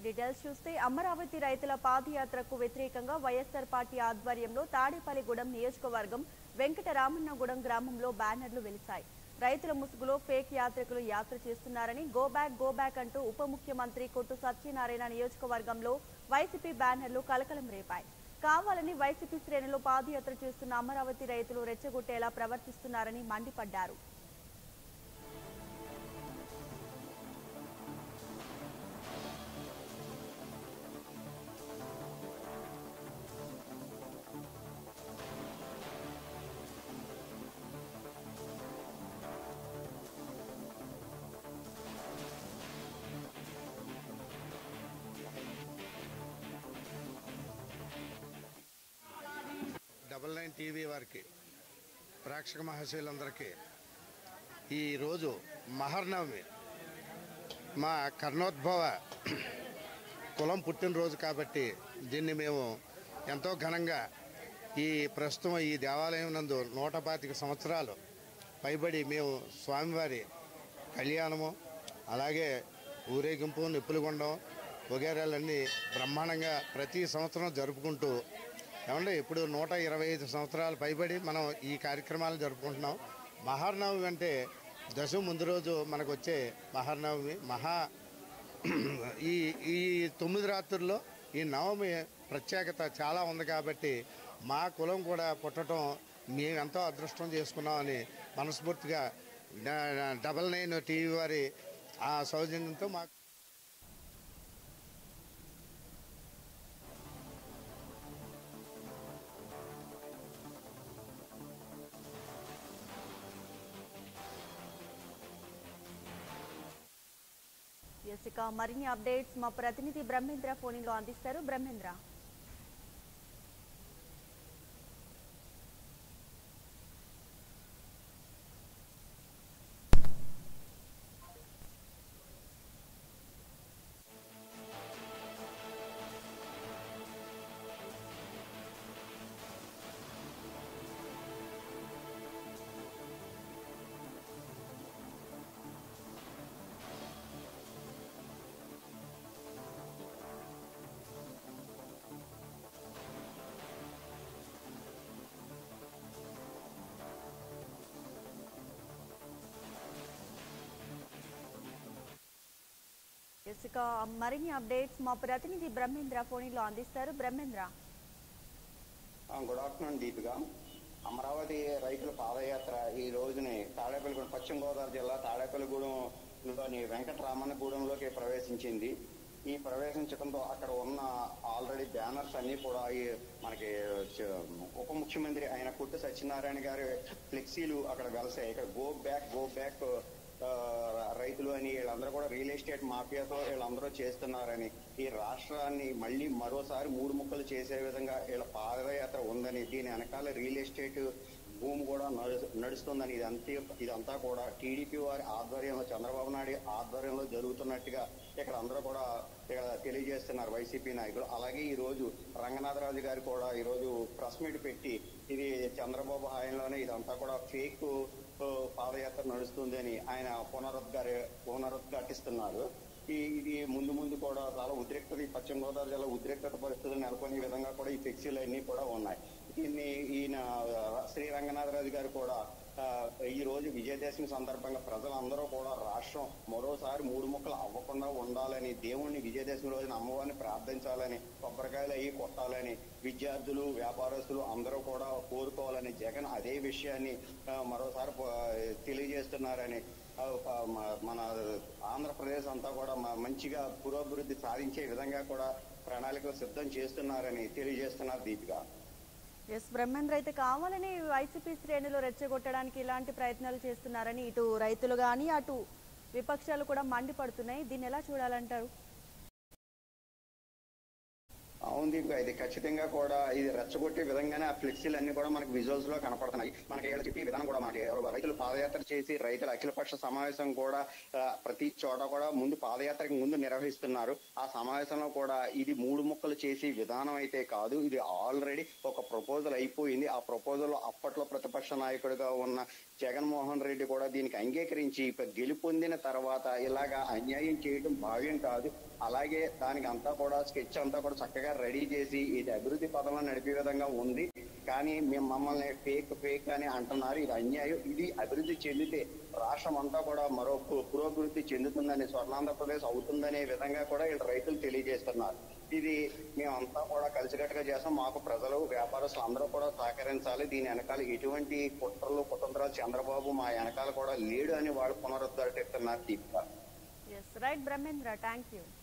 details చూస్తే అమరావతి రైతుల పాదయాత్రకు వ్యతిరేకంగా వైఎస్ఆర్ పార్టీ ఆధ్వర్యంలో తాడేపల్లిగూడెం నియోజకవర్గం వెంకటరామన్నగూడెం గ్రామంలో బ్యానర్లు వెలిశాయి రైతుల ముసుగులో ఫేక్ యాత్రికులు యాత్ర చేస్తున్నారని గో బ్యాక్ గో బ్యాక్ అంటూ ఉప ముఖ్యమంత్రి కొట్టు సత్యనారాయణ నియోజకవర్గంలో వైసీపీ బ్యానర్లు కలకలం రేపాయి కావాలని వైసీపీ శ్రేణులు పాదయాత్ర చేస్తున్న అమరావతి రైతులు రెచ్చగొట్టేలా ప్రవర్తిస్తున్నారని మండిపడ్డారు డబల్ నైన్ టీవీ వారికి ప్రేక్షక మహాశయులందరికీ ఈరోజు మహర్నవమి మా కర్ణోద్భవ కులం పుట్టినరోజు కాబట్టి దీన్ని మేము ఎంతో ఘనంగా ఈ ప్రస్తుతం ఈ దేవాలయం నందు నూట పాతిక సంవత్సరాలు పైబడి మేము స్వామివారి కళ్యాణము అలాగే ఊరేగింపు నిప్పులగొండం వగేరాలన్నీ బ్రహ్మాండంగా ప్రతి సంవత్సరం జరుపుకుంటూ ఏమంటే ఇప్పుడు నూట ఇరవై ఐదు సంవత్సరాలు పైబడి మనం ఈ కార్యక్రమాలు జరుపుకుంటున్నాం మహానవమి అంటే దశ ముందు రోజు మనకు వచ్చే మహానవమి మహా ఈ ఈ తొమ్మిది రాత్రుల్లో ఈ నవమి ప్రత్యేకత చాలా ఉంది కాబట్టి మా కులం కూడా పుట్టడం మేము ఎంతో అదృష్టం చేసుకున్నామని మనస్ఫూర్తిగా డ- డబల్ నైన్ టీవీ వారి ఆ సౌజన్యంతో మాకు ఎస్ ఇక మరిన్ని అప్డేట్స్ మా ప్రతినిధి బ్రహ్మేంద్ర ఫోన్లో అందిస్తారు బ్రహ్మేంద్ర ఎస్ ఇక మరిన్ని అప్డేట్స్ మా ప్రతినిధి బ్రహ్మేంద్ర ఫోన్లో అందిస్తారు బ్రహ్మేంద్ర ఆ, గుడ్ ఆఫ్టర్నూన్ దీపిక అమరావతి రైతుల పాదయాత్ర ఈ రోజుని తాడేపల్లిగూడెం పశ్చిమ గోదావరి జిల్లా తాడేపల్లిగూడెంలోని వెంకటరామన్నగూడెంలోకి ప్రవేశించింది ఈ ప్రవేశించడంతో అక్కడ ఉన్న ఆల్రెడీ బ్యానర్స్ అన్ని కూడా ఈ మనకి చ- ఉప ముఖ్యమంత్రి అయిన కుట్టు సత్యనారాయణ గారి ఫ్లెక్సీలు అక్కడ వెలసాయి ఇక్కడ గో బ్యాక్ గో బ్యాక్ ఆ, రైతులు అని వీళ్ళందరూ కూడా రియల్ ఎస్టేట్ మాఫియాతో వీళ్ళందరూ చేస్తున్నారని ఈ రాష్ట్రాన్ని మళ్ళీ మరోసారి మూడు ముక్కలు చేసే విధంగా వీళ్ళ పాదయాత్ర ఉందని దీని వెనకాల రియల్ ఎస్టేట్ భూమి కూడా నడు- నడుస్తుందని ఇదంతా ఇదంతా కూడా టీడీపీ వారి ఆధ్వర్యంలో చంద్రబాబు నాయుడు ఆధ్వర్యంలో జరుగుతున్నట్టుగా ఇక్కడ అందరూ కూడా ఇక్కడ తెలియజేస్తున్నారు వైసీపీ నాయకులు అలాగే ఈ రోజు రంగనాథరాజు గారు కూడా ఈ రోజు ప్రెస్ మీట్ పెట్టి ఇది చంద్రబాబు హాయంలోనే ఇదంతా కూడా ఫేక్ పాదయాత్ర నడుస్తుంది అని ఆయన పునరుద్గారి పునరుద్ఘాటిస్తున్నారు ఈ ఇది ముందు ముందు కూడా చాలా ఉద్రిక్తత ఈ పశ్చిమ గోదావరి జిల్లా ఉద్రిక్తత పరిస్థితులు నెలకొనే విధంగా కూడా ఈ ఫ్లెక్సీలు అన్ని కూడా ఉన్నాయి దీన్ని ఈయన ఆ, శ్రీ రంగనాథరాజు గారు కూడా ఆ, ఈ రోజు విజయదశమి సందర్భంగా ప్రజలందరూ కూడా రాష్ట్రం మరోసారి మూడు ముక్కలు అవ్వకుండా ఉండాలని దేవుణ్ణి విజయదశమి రోజున అమ్మవారిని ప్రార్థించాలని కొబ్బరికాయలు అయ్యి కొట్టాలని విద్యార్థులు వ్యాపారస్తులు అందరూ కూడా కోరుకోవాలని జగన్ అదే విషయాన్ని ఆ, మరోసారి ప- తెలియజేస్తున్నారని ఆ, ఆ, మ- మన ఆంధ్రప్రదేశ్ అంతా కూడా మ- మంచిగా పురోభివృద్ధి సాధించే విధంగా కూడా ప్రణాళికలు సిద్ధం చేస్తున్నారని తెలియజేస్తున్నారు దీపిక ఎస్ బ్రహ్మేంద్ర అయితే కావాలని వైసీపీ శ్రేణులు రెచ్చగొట్టడానికి ఇలాంటి ప్రయత్నాలు చేస్తున్నారని ఇటు రైతులు కానీ అటు విపక్షాలు కూడా మండిపడుతున్నాయి దీన్ని ఎలా చూడాలంటారు అవును దీప్ ఇది ఖచ్చితంగా కూడా ఇది రెచ్చగొట్టే విధంగానే ఆ ఫ్లెక్సీలు అన్ని కూడా మనకి విజువల్స్ లో కనపడుతున్నాయి మనకి ఇక్కడ చెప్పే విధానం కూడా మనకి రైతులు పాదయాత్ర చేసి రైతుల అఖిలపక్ష సమావేశం కూడా ఆ, ప్రతి చోట కూడా ముందు పాదయాత్రకి ముందు నిర్వహిస్తున్నారు ఆ సమావేశంలో కూడా ఇది మూడు ముక్కలు చేసి విధానం అయితే కాదు ఇది ఆల్రెడీ ఒక ప్రపోజల్ అయిపోయింది ఆ ప్రపోజల్ అప్పట్లో ప్రతిపక్ష నాయకుడిగా ఉన్న జగన్మోహన్ రెడ్డి కూడా దీనికి అంగీకరించి ఇప్పుడు గెలుపొందిన తర్వాత ఇలాగా అన్యాయం చేయడం భావ్యం కాదు అలాగే దానికి అంతా కూడా స్కెచ్ అంతా కూడా చక్కగా రెడీ చేసి ఇది అభివృద్ధి పదంలో నడిపే విధంగా ఉంది కానీ మేము మమ్మల్ని ఫేక్ ఫేక్ అని అంటున్నారు ఇది అన్యాయం ఇది అభివృద్ధి చెందితే రాష్ట్రం అంతా కూడా మరో పు- పురోభివృద్ధి చెందుతుందని స్వర్ణాంధ్రప్రదేశ్ అవుతుందనే విధంగా కూడా వీళ్ళు రైతులు తెలియజేస్తున్నారు ఇది మేమంతా కూడా కలిసికట్టుగా చేస్తాం మాకు ప్రజలు వ్యాపారస్తులు అందరూ కూడా సహకరించాలి దీని వెనకాల ఎటువంటి కుట్రలు కుతంత్రాలు చంద్రబాబు మా వెనకాల కూడా లేడు అని వాళ్ళు పునరుద్ధరిస్తున్నారు Deepika yes right Brahmendra thank you